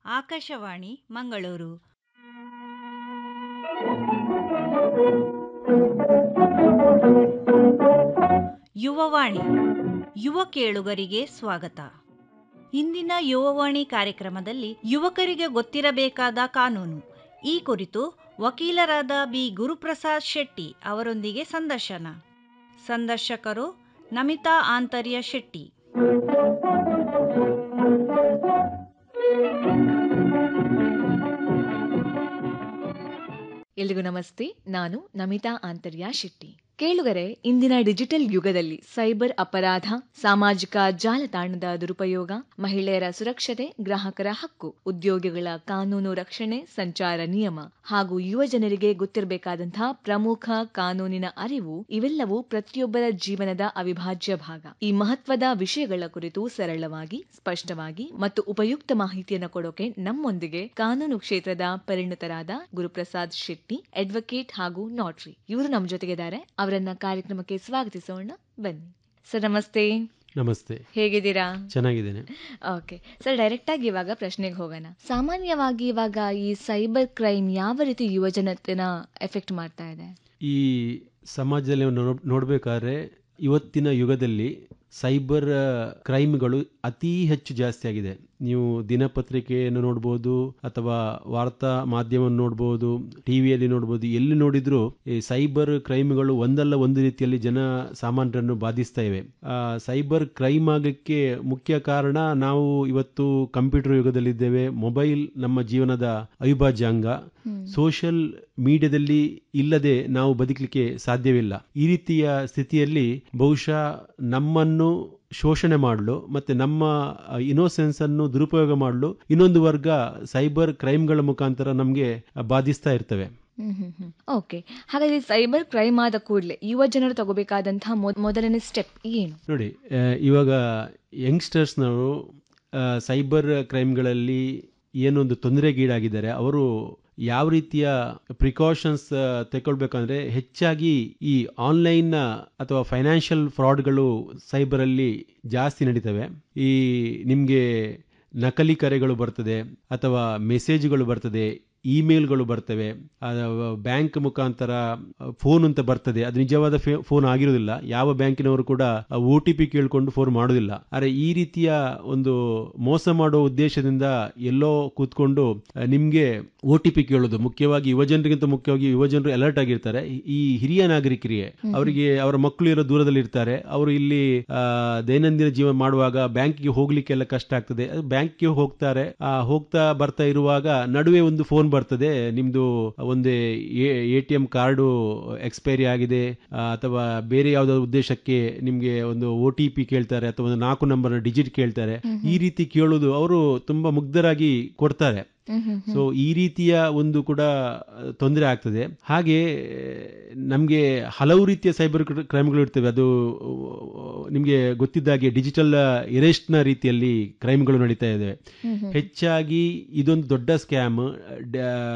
ಆಕಾಶವಾಣಿ ಮಂಗಳೂರು ಯುವವಾಣಿ ಯುವ ಕೇಳುಗರಿಗೆ ಸ್ವಾಗತ ಇಂದಿನ ಯುವವಾಣಿ ಕಾರ್ಯಕ್ರಮದಲ್ಲಿ ಯುವಕರಿಗೆ ಗೊತ್ತಿರಬೇಕಾದ ಕಾನೂನು ಈ ಕುರಿತು ವಕೀಲರಾದ ಬಿ ಗುರುಪ್ರಸಾದ್ ಶೆಟ್ಟಿ ಅವರೊಂದಿಗೆ ಸಂದರ್ಶನ ಸಂದರ್ಶಕರು ನಮಿತಾ ಆಂತರ್ಯ ಶೆಟ್ಟಿ ಎಲ್ರಿಗೂ ನಮಸ್ತೆ ನಾನು ನಮಿತಾ ಆಂತರ್ಯ ಶೆಟ್ಟಿ ಕೇಳುಗರೆ ಇಂದಿನ ಡಿಜಿಟಲ್ ಯುಗದಲ್ಲಿ ಸೈಬರ್ ಅಪರಾಧ ಸಾಮಾಜಿಕ ಜಾಲತಾಣದ ದುರುಪಯೋಗ ಮಹಿಳೆಯರ ಸುರಕ್ಷತೆ ಗ್ರಾಹಕರ ಹಕ್ಕು ಉದ್ಯೋಗಿಗಳ ಕಾನೂನು ರಕ್ಷಣೆ ಸಂಚಾರ ನಿಯಮ ಹಾಗೂ ಯುವ ಜನರಿಗೆ ಗೊತ್ತಿರಬೇಕಾದಂತಹ ಪ್ರಮುಖ ಕಾನೂನಿನ ಅರಿವು ಇವೆಲ್ಲವೂ ಪ್ರತಿಯೊಬ್ಬರ ಜೀವನದ ಅವಿಭಾಜ್ಯ ಭಾಗ ಈ ಮಹತ್ವದ ವಿಷಯಗಳ ಕುರಿತು ಸರಳವಾಗಿ ಸ್ಪಷ್ಟವಾಗಿ ಮತ್ತು ಉಪಯುಕ್ತ ಮಾಹಿತಿಯನ್ನು ಕೊಡೋಕೆ ನಮ್ಮೊಂದಿಗೆ ಕಾನೂನು ಕ್ಷೇತ್ರದ ಪರಿಣಿತರಾದ ಗುರುಪ್ರಸಾದ್ ಶೆಟ್ಟಿ ಅಡ್ವೊಕೇಟ್ ಹಾಗೂ ನಾಟ್ರಿ ಇವರು ನಮ್ಮ ಜೊತೆಗಿದ್ದಾರೆ ಅವರನ್ನ ಕಾರ್ಯಕ್ರಮಕ್ಕೆ ಸ್ವಾಗತಿಸೋಣ ಬನ್ನಿ ಸರ್ ನಮಸ್ತೆ ನಮಸ್ತೆ ಹೇಗಿದ್ದೀರಾ ಚೆನ್ನಾಗಿದ್ದೇನೆ ಓಕೆ ಸರ್ ಡೈರೆಕ್ಟ್ ಆಗಿ ಇವಾಗ ಪ್ರಶ್ನೆಗೆ ಹೋಗೋಣ ಸಾಮಾನ್ಯವಾಗಿ ಇವಾಗ ಈ ಸೈಬರ್ ಕ್ರೈಮ್ ಯಾವ ರೀತಿ ಯುವಜನತೆನ ಎಫೆಕ್ಟ್ ಮಾಡ್ತಾ ಇದೆ ಈ ಸಮಾಜದಲ್ಲಿ ನೋ- ನೋಡ್ಬೇಕಾದ್ರೆ ಇವತ್ತಿನ ಯುಗದಲ್ಲಿ ಸೈಬರ್ ಕ್ರೈಮ್ಗಳು ಅತಿ ಹೆಚ್ಚು ಜಾಸ್ತಿ ಆಗಿದೆ ನೀವು ದಿನಪತ್ರಿಕೆಯನ್ನು ನೋಡ್ಬೋದು ಅಥವಾ ವಾರ್ತಾ ಮಾಧ್ಯಮವನ್ನು ನೋಡ್ಬೋದು ಟಿವಿಯಲ್ಲಿ ನೋಡ್ಬೋದು ಎಲ್ಲಿ ನೋಡಿದ್ರು ಈ ಸೈಬರ್ ಕ್ರೈಮ್ಗಳು ಒಂದಲ್ಲ ಒಂದು ರೀತಿಯಲ್ಲಿ ಜನ ಸಾಮಾನ್ಯರನ್ನು ಬಾಧಿಸ್ತಾ ಇವೆ ಆ, ಸೈಬರ್ ಕ್ರೈಮ್ ಆಗಕ್ಕೆ ಮುಖ್ಯ ಕಾರಣ ನಾವು ಇವತ್ತು ಕಂಪ್ಯೂಟರ್ ಯುಗದಲ್ಲಿದ್ದೇವೆ ಮೊಬೈಲ್ ನಮ್ಮ ಜೀವನದ ಅವಿಭಾಜ್ಯ ಅಂಗ ಸೋಷಿಯಲ್ ಮೀಡಿಯಾದಲ್ಲಿ ಇಲ್ಲದೆ ನಾವು ಬದುಕಲಿಕ್ಕೆ ಸಾಧ್ಯವಿಲ್ಲ ಈ ರೀತಿಯ ಸ್ಥಿತಿಯಲ್ಲಿ ಬಹುಶಃ ನಮ್ಮನ್ನು ಶೋಷಣೆ ಮಾಡಲು ಮತ್ತೆ ನಮ್ಮ ಇನೋಸೆನ್ಸ್ ಅನ್ನು ದುರುಪಯೋಗ ಮಾಡಲು ಇನ್ನೊಂದು ವರ್ಗ ಸೈಬರ್ ಕ್ರೈಮ್ಗಳ ಮುಖಾಂತರ ನಮಗೆ ಬಾಧಿಸ್ತಾ ಇರ್ತವೆ ಓಕೆ ಹಾಗಾದ್ರೆ ಸೈಬರ್ ಕ್ರೈಮ್ ಆದ ಕೂಡಲೇ ಯುವ ಜನರು ತಗೋಬೇಕಾದಂತಹ ಮೊದ್- ಮೊದಲನೇ ಸ್ಟೆಪ್ ಏನು ನೋಡಿ ಆ, ಇವಾಗ ಯಂಗ್ಸ್ಟರ್ಸ್ನವರು ಸೈಬರ್ ಕ್ರೈಮ್ಗಳಲ್ಲಿ ಏನೊಂದು ತೊಂದರೆಗೀಡಾಗಿದ್ದಾರೆ ಅವರು ಯಾವ ರೀತಿಯ ಪ್ರಿಕಾಷನ್ಸ್ ತಗೊಳ್ಬೇಕಂದ್ರೆ ಹೆಚ್ಚಾಗಿ ಈ ಆನ್ಲೈನ್ ಅಥವಾ ಫೈನಾನ್ಷಿಯಲ್ ಫ್ರಾಡ್ಗಳು ಸೈಬರಲ್ಲಿ ಜಾಸ್ತಿ ನಡೀತವೆ ಈ ನಿಮಗೆ ನಕಲಿ ಕರೆಗಳು ಬರ್ತದೆ ಅಥವಾ ಮೆಸೇಜ್ಗಳು ಬರ್ತದೆ ಇಮೇಲ್ಗಳು ಬರ್ತವೆ ಬ್ಯಾಂಕ್ ಮುಖಾಂತರ ಫೋನ್ ಅಂತ ಬರ್ತದೆ ಅದು ನಿಜವಾದ ಫೋನ್ ಆಗಿರೋದಿಲ್ಲ ಯಾವ ಬ್ಯಾಂಕಿನವರು ಕೂಡ ಒ ಟಿ ಪಿ ಕೇಳಿಕೊಂಡು ಫೋನ್ ಮಾಡೋದಿಲ್ಲ ಆದರೆ ಈ ರೀತಿಯ ಒಂದು ಮೋಸ ಮಾಡೋ ಉದ್ದೇಶದಿಂದ ಎಲ್ಲೋ ಕೂತ್ಕೊಂಡು ಆ, ನಿಮ್ಗೆ ಒ ಟಿ ಪಿ ಕೇಳೋದು ಮುಖ್ಯವಾಗಿ ಯುವಜನರಿಗಿಂತ ಮುಖ್ಯವಾಗಿ ಯುವಜನರು ಅಲರ್ಟ್ ಆಗಿರ್ತಾರೆ ಈ ಹಿರಿಯ ನಾಗರಿಕರಿಗೆ ಅವರಿಗೆ ಅವರ ಮಕ್ಕಳು ಇರೋ ದೂರದಲ್ಲಿ ಇರ್ತಾರೆ ಅವರು ಇಲ್ಲಿ ಆ, ದೈನಂದಿನ ಜೀವನ ಮಾಡುವಾಗ ಬ್ಯಾಂಕ್ಗೆ ಹೋಗ್ಲಿಕ್ಕೆಲ್ಲ ಕಷ್ಟ ಆಗ್ತದೆ ಬ್ಯಾಂಕ್ಗೆ ಹೋಗ್ತಾರೆ ಆ, ಹೋಗ್ತಾ ಬರ್ತಾ ಇರುವಾಗ ನಡುವೆ ಒಂದು ಫೋನ್ ಬರ್ತದೆ ನಿಮ್ದು ಒಂದು A T M card expiry ಆಗಿದೆ ಆ, ಅಥವಾ ಬೇರೆ ಯಾವುದೋ ಉದ್ದೇಶಕ್ಕೆ ನಿಮ್ಗೆ ಒಂದು ಒ ಟಿ ಪಿ ಕೇಳ್ತಾರೆ ಅಥವಾ ಒಂದು ನಾಲ್ಕು ನಂಬರ್ ಡಿಜಿಟ್ ಕೇಳ್ತಾರೆ ಈ ರೀತಿ ಕೇಳೋದು ಅವರು ತುಂಬಾ ಮುಗ್ಧರಾಗಿ ಕೊಡ್ತಾರೆ ಸೊ ಈ ರೀತಿಯ ಒಂದು ಕೂಡ ತೊಂದರೆ ಆಗ್ತದೆ ಹಾಗೆ ನಮಗೆ ಹಲವು ರೀತಿಯ ಸೈಬರ್ ಕ್ರೈಮ್ಗಳು ಇರ್ತವೆ ಅದು ನಿಮಗೆ ಗೊತ್ತಿದ್ದಾಗೆ ಡಿಜಿಟಲ್ ನ ರೀತಿಯಲ್ಲಿ ಕ್ರೈಮ್ಗಳು ನಡೀತಾ ಇದೆ ಹೆಚ್ಚಾಗಿ ಇದೊಂದು ದೊಡ್ಡ ಸ್ಕ್ಯಾಮ್